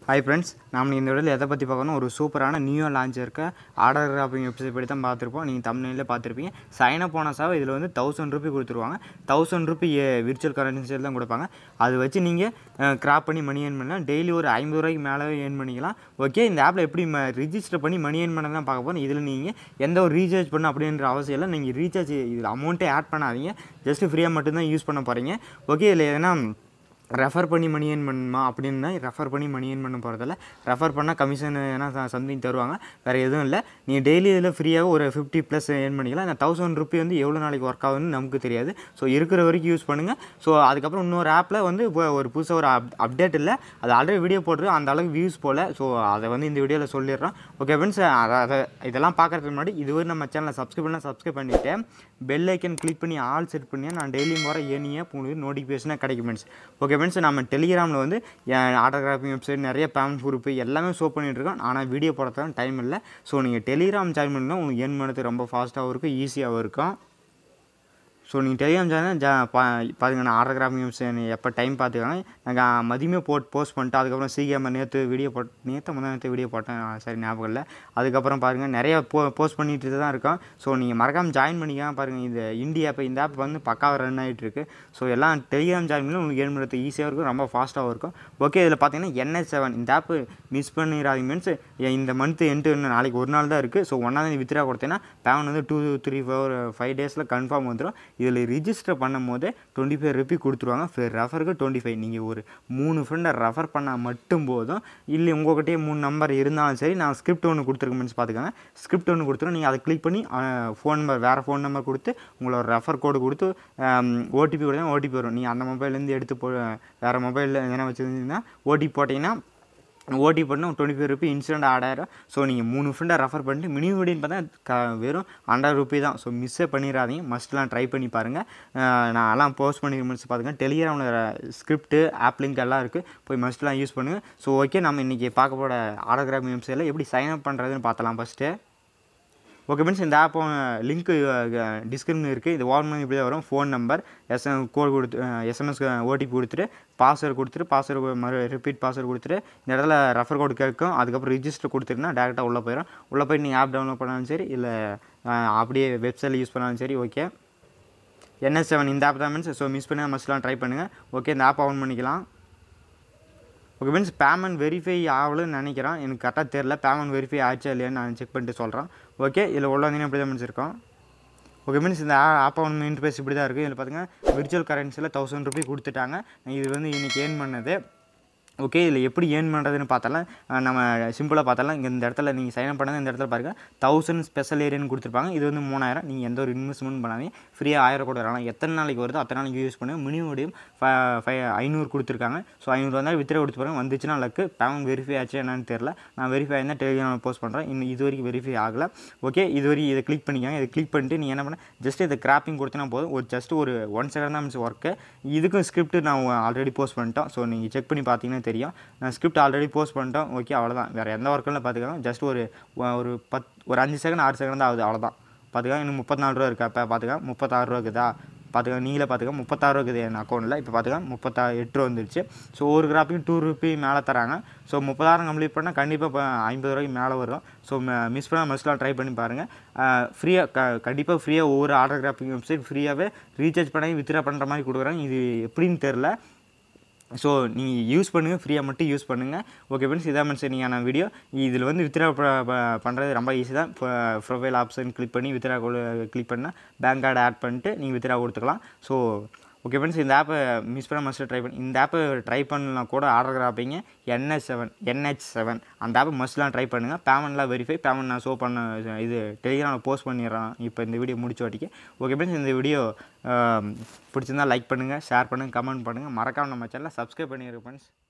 hi friends நாம் இந்த வீடியோவில் எதை பற்றி பார்க்கணும் ஒரு சூப்பரான நியூ லான்ச் இருக்க ஆர்டர் கிராஃபிங் வெப்சைட் படி தான் பார்த்துருப்போம் நீங்கள் தமிழ்நிலையில் பார்த்துருப்பீங்க சைன் அப் போனஸாக இதில் வந்து தௌசண்ட் ருபி கொடுத்துருவாங்க தௌசண்ட் ருபி விர்ச்சுவல் கரன்சியில் தான் கொடுப்பாங்க அது வச்சு நீங்கள் கிராப் பண்ணி மணி ஏர்ன் பண்ணலாம் டெய்லி ஒரு ஐம்பது ரூபாய்க்கு மேலே ஏர்ன் பண்ணிக்கலாம் ஓகே இந்த ஆப்பில் எப்படி ரிஜிஸ்டர் பண்ணி மணி ஏர்ன் பண்ண தான் பார்க்க போகிறோம் இதில் நீங்கள் எந்த ஒரு ரீசார்ஜ் பண்ண அப்படின்ற அவசியம் இல்லை நீங்கள் ரீசார்ஜ் இதில் அமௌண்ட்டே ஆட் பண்ணாதீங்க ஜஸ்ட் ஃப்ரீயாக மட்டும்தான் யூஸ் பண்ண போகிறீங்க ஓகே இதில் எதனா ரெஃபர் பண்ணி மணி ஏர்ன் பண்ணுமா அப்படின்னா ரெஃபர் பண்ணி மணி ஏர்ன் பண்ண போகிறதில்ல ரெஃபர் பண்ணால் கமிஷன் ஏன்னா சம்திங் தருவாங்க வேறு எதுவும் இல்லை நீங்கள் டெய்லி இதில் ஃப்ரீயாக ஒரு ஃபிஃப்டி ப்ளஸ் ஏர்ன் பண்ணிக்கலாம் இந்த தௌசண்ட் ருபி வந்து எவ்வளோ நாளைக்கு ஒர்க் ஆகுதுன்னு நமக்கு தெரியாது ஸோ இருக்கிற வரைக்கும் யூஸ் பண்ணுங்கள் ஸோ அதுக்கப்புறம் இன்னொரு ஆப்பில் வந்து இப்போ ஒரு புதுசாக ஒரு அப் அப்டேட் இல்லை அது ஆல்ரெடி வீடியோ போட்டுருக்கு அந்த அளவுக்கு வியூஸ் போல் ஸோ அதை வந்து இந்த வீடியோவில் சொல்லிடுறோம் ஓகே ஃப்ரெண்ட்ஸ் அதை அதை இதெல்லாம் பார்க்குறதுக்கு முன்னாடி இதுவரை நம்ம சேனலை சப்ஸ்கிரைப் பண்ணால் சப்ஸ்கிரைப் பண்ணிவிட்டு பெல் ஐக்கன் கிளிக் பண்ணி ஆல் செட் பண்ணி நான் டெய்லியும் வர ஏனியாக உங்களுக்கு நோட்டிஃபிகேஷனாக கிடைக்கும் ஃப்ரெண்ட்ஸ் ஓகே ஃப்ரெண்ட்ஸ் நம்ம டெலிகிராமில் வந்து ஆட்டோகிராஃபிங் வெப்சைட் நிறைய பேமெண்ட் ப்ரூஃப் எல்லாமே ஷோ பண்ணிகிட்ருக்கோம் ஆனால் வீடியோ போடுறதுக்கு டைம் இல்லை ஸோ நீங்கள் டெலிகிராம் ஜாயின் பண்ணால் உங்களுக்கு ஏர்ன் பண்ணுறது ரொம்ப ஃபாஸ்ட்டாகவும் இருக்கும் ஈஸியாகவும் இருக்கும் ஸோ நீங்கள் டெலிகிராம் சேனல் ஜா பா பாருங்க நான் ஆட்டோகிராஃபிங் வெப்சைட் எப்போ டைம் பார்த்துக்கோங்க நாங்கள் மதியமே போட் போஸ்ட் பண்ணிட்டு அதுக்கப்புறம் சீக்கிரம் நேற்று வீடியோ போட் நேற்று முதல் நேற்று வீடியோ போட்டேன் சரி ஞாபகம் இல்லை அதுக்கப்புறம் பாருங்கள் நிறைய போ போஸ்ட் பண்ணிட்டு தான் இருக்கோம் ஸோ நீங்கள் மறக்காமல் ஜாயின் பண்ணிக்கலாம் பாருங்கள் இந்த இந்தியா ஆப் இந்த ஆப் வந்து பக்காவாக ரன் ஆகிட்டு இருக்கு ஸோ எல்லாம் டெலிகிராம் ஜாயின் பண்ணி உங்களுக்கு ஏன் பண்ணுறது ஈஸியாக இருக்கும் ரொம்ப ஃபாஸ்ட்டாகவும் இருக்கும் ஓகே இதில் பார்த்தீங்கன்னா என்எஸ் செவன் இந்த ஆப் மிஸ் பண்ணிடாதீங்க மீன்ஸ் இந்த மந்த் எண்டு இன்னும் நாளைக்கு ஒரு நாள் தான் இருக்குது ஸோ ஒன்றாந்தேதி வித்ரா கொடுத்தீங்கன்னா பேமெண்ட் வந்து டூ த்ரீ ஃபோர் ஃபைவ் டேஸில் கன்ஃபார்ம் வந்துடும் இதில் ரிஜிஸ்டர் பண்ணும் போதே டுவெண்ட்டி ஃபைவ் ருபி கொடுத்துருவாங்க ரெஃபருக்கு டுவெண்ட்டி ஃபைவ் நீங்கள் ஒரு மூணு ஃப்ரெண்டை ரெஃபர் பண்ணால் மட்டும் போதும் இல்லை உங்கள்கிட்டயே மூணு நம்பர் இருந்தாலும் சரி நான் ஸ்கிரிப்ட் ஒன்று கொடுத்துருக்கேன் மீன்ஸ் பார்த்துக்கோங்க ஸ்கிரிப்ட் ஒன்று கொடுத்துருவோம் நீங்கள் அதை கிளிக் பண்ணி ஃபோன் நம்பர் வேறு ஃபோன் நம்பர் கொடுத்து உங்களோட ரெஃபர் கோடு கொடுத்து ஓடிபி கொடுத்தா ஓடிபி வரும் நீங்கள் அந்த மொபைல்லேருந்து எடுத்து போ வேறு மொபைலில் எதனா வச்சுருந்தீங்கன்னா ஓடிபி போட்டிங்கன்னா ஓடி பண்ண டுவெண்ட்டி ஃபைவ் ருபி இன்சிடென்ட் ஆடாயிரம் ஸோ நீங்கள் மூணு ஃப்ரெண்டை ரெஃபர் பண்ணிட்டு மினிமம் வீடின்னு பார்த்தா க வெறும் ஹண்ட்ரட் ருபி தான் ஸோ மிஸ்ஸே பண்ணிடாதீங்க மஸ்ட்லாம் ட்ரை பண்ணி பாருங்கள் நான் எல்லாம் போஸ்ட் பண்ணி முடிச்சு பார்த்துங்க டெலிகிராமில் ஸ்கிரிப்ட் ஆப் லிங்க் எல்லாம் இருக்குது போய் மஸ்ட்லாம் யூஸ் பண்ணுங்கள் ஸோ ஓகே நம்ம இன்றைக்கி பார்க்க போகிற ஆடோகிராஃபி வெப்சைட்டில் எப்படி சைன் அப் பண்ணுறதுன்னு பார்த்தலாம் ஃபஸ்ட்டு ஓகே மீன்ஸ் இந்த ஆப்போ லிங்க்கு டிஸ்கிரிப்ஷன் இருக்குது இது ஓன் பண்ணி இப்படி தான் வரும் ஃபோன் நம்பர் எஸ்எம் கோட் கொடுத்து எஸ்எம்எஸ் ஓடிபி கொடுத்துட்டு பாஸ்வேர்டு கொடுத்துட்டு பாஸ்வேர்டு மறு ரிப்பீட் பாஸ்வேர்டு கொடுத்துட்டு இந்த இடத்துல ரெஃபர் கோடு கேட்கும் அதுக்கப்புறம் ரிஜிஸ்டர் கொடுத்துட்டுனா டேரெக்டாக உள்ளே போயிடும் உள்ளே போய் நீங்கள் ஆப் டவுன்லோட் பண்ணாலும் சரி இல்லை அப்படியே வெப்சைட்டில் யூஸ் பண்ணாலும் சரி ஓகே என்எஸ் செவன் இந்த ஆப் தான் மீன்ஸ் ஸோ மிஸ் பண்ணி மஸ்ட்லாம் ட்ரை பண்ணுங்கள் ஓகே இந்த ஆப் ஆன் பண்ணிக்கலாம் ஓகே மீன்ஸ் பேமெண்ட் வெரிஃபை ஆகலன்னு நினைக்கிறேன் எனக்கு கரெக்டாக தெரில பேமெண்ட் வெரிஃபை ஆச்சா இல்லையான்னு நான் செக் பண்ணிட்டு சொல்கிறேன் ஓகே இதில் உள்ள வந்தீங்கன்னா இப்படி தான் முடிச்சிருக்கோம் ஓகே மீன்ஸ் இந்த ஆப் ஒன்று இன்டர்ஃபேஸ் இப்படி தான் இருக்குது இதில் பார்த்தீங்கன்னா விர்ச்சுவல் கரன்சியில் தௌசண்ட் ருபி கொடுத்துட்டாங்க இது வந்து இன்றைக்கி ஏர்ன் பண்ணது ஓகே இதில் எப்படி ஏர்ன் பண்ணுறதுன்னு பார்த்தாலும் நம்ம சிம்பிளாக பார்த்தாலும் இங்கே இந்த இடத்துல நீங்கள் சைன் அப் பண்ணது இந்த இடத்துல பாருங்கள் தௌசண்ட் ஸ்பெஷல் ஏரியான்னு கொடுத்துருப்பாங்க இது வந்து மூணாயிரம் நீங்கள் எந்த ஒரு இன்வெஸ்ட்மெண்ட் பண்ணாதீங்க ஃப்ரீயாக ஆயிரம் கூட வரலாம் எத்தனை நாளைக்கு வருதோ அத்தனை நாளைக்கு யூஸ் பண்ணுங்க மினிமம் வடியும் ஃபைவ் ஐநூறு கொடுத்துருக்காங்க ஸோ ஐநூறு வந்தால் வித்திர கொடுத்து பாருங்க வந்துச்சுன்னா லக்கு பேமெண்ட் வெரிஃபை ஆச்சு என்னன்னு தெரில நான் வெரிஃபை ஆயிருந்தால் டெலிகிராமில் போஸ்ட் பண்ணுறேன் இன்னும் இது வரைக்கும் வெரிஃபை ஆகலை ஓகே இது வரைக்கும் இதை கிளிக் பண்ணிக்கோங்க இதை கிளிக் பண்ணிட்டு நீங்கள் என்ன பண்ண ஜஸ்ட் இதை கிராப்பிங் கொடுத்தனா போதும் ஒரு ஜஸ்ட் ஒரு ஒன் செகண்ட் தான் மிஸ் ஒர்க்கு இதுக்கும் ஸ்கிரிப்ட் நான் ஆல்ரெடி போஸ்ட் பண்ணிட்டோம் ஸோ நீங்கள் செக் பண்ணி பார்த்தீங்கன்னா தெரியும் நான் ஸ்கிரிப்ட் ஆல்ரெடி போஸ்ட் பண்ணிட்டோம் ஓகே அவ்வளோதான் வேறு எந்த ஒர்க்கும் இல்லை பார்த்துக்கலாம் ஜஸ்ட் ஒரு ஒரு பத் ஒரு அஞ்சு செகண்ட் ஆறு செகண்ட் தான் ஆகுது அவ்வளோதான் பார்த்துக்கலாம் இன்னும் முப்பத்தினாலு ரூபா இருக்கா இப்போ பார்த்துக்கலாம் முப்பத்தாறு ரூபா இருக்குதா பார்த்துக்க நீங்களே பார்த்துக்க முப்பத்தாறு இருக்குது என் அக்கௌண்ட்டில் இப்போ பார்த்துக்க முப்பத்தா எட்டு ரூபா வந்துருச்சு ஸோ ஒரு கிராஃபிக்கு டூ ருபி மேலே தராங்க ஸோ முப்பதாயிரம் கம்ப்ளீட் பண்ணால் கண்டிப்பாக இப்போ ஐம்பது ரூபாய்க்கு மேலே வரும் ஸோ மிஸ் பண்ணால் மஸ்ட்லாம் ட்ரை பண்ணி பாருங்கள் ஃப்ரீயாக க கண்டிப்பாக ஃப்ரீயாக ஒவ்வொரு ஆர்டர் கிராஃபிக் வெப்சைட் ஃப்ரீயாகவே ரீசார்ஜ் பண்ணி வித்ரா பண்ணுற மாதிரி கொடுக்குறாங்க இது எப்படின்னு தெரில ஸோ நீங்கள் யூஸ் பண்ணுங்கள் ஃப்ரீயாக மட்டும் யூஸ் பண்ணுங்கள் ஓகே ஃப்ரெண்ட்ஸ் இதான் மீன்ஸ் நீங்கள் வீடியோ இதில் வந்து வித்ரா பண்ணுறது ரொம்ப ஈஸி தான் இப்போ ப்ரொஃபைல் ஆப்ஷன் கிளிக் பண்ணி வித்ரா கிளிக் பண்ணால் பேங்க் கார்டு ஆட் பண்ணிட்டு நீங்கள் வித்ரா கொடுத்துக்கலாம் ஸோ ஓகே ஃப்ரெண்ட்ஸ் இந்த ஆப்பை மிஸ் பண்ண மஸ்ட்டு ட்ரை பண்ணி இந்த ஆப்பை ட்ரை பண்ணலாம் கூட ஆர்டர் கிராப்பிங்க என்ஹெச் செவன் என்ஹெச் செவன் அந்த ஆப்பை மஸ்ட்லாம் ட்ரை பண்ணுங்கள் பேமெண்ட்லாம் வெரிஃபை பேமெண்ட் நான் ஷோ பண்ண இது டெலிகிராமில் போஸ்ட் பண்ணிடுறேன் இப்போ இந்த வீடியோ முடிச்ச வாட்டிக்கு ஓகே ஃப்ரெண்ட்ஸ் இந்த வீடியோ பிடிச்சிருந்தால் லைக் பண்ணுங்கள் ஷேர் பண்ணுங்கள் கமெண்ட் பண்ணுங்கள் மறக்காமல் நம்ம சேனலை சப்ஸ்கிரைப் பண்ணிடுங்க ஃப்ரெண்ட்ஸ்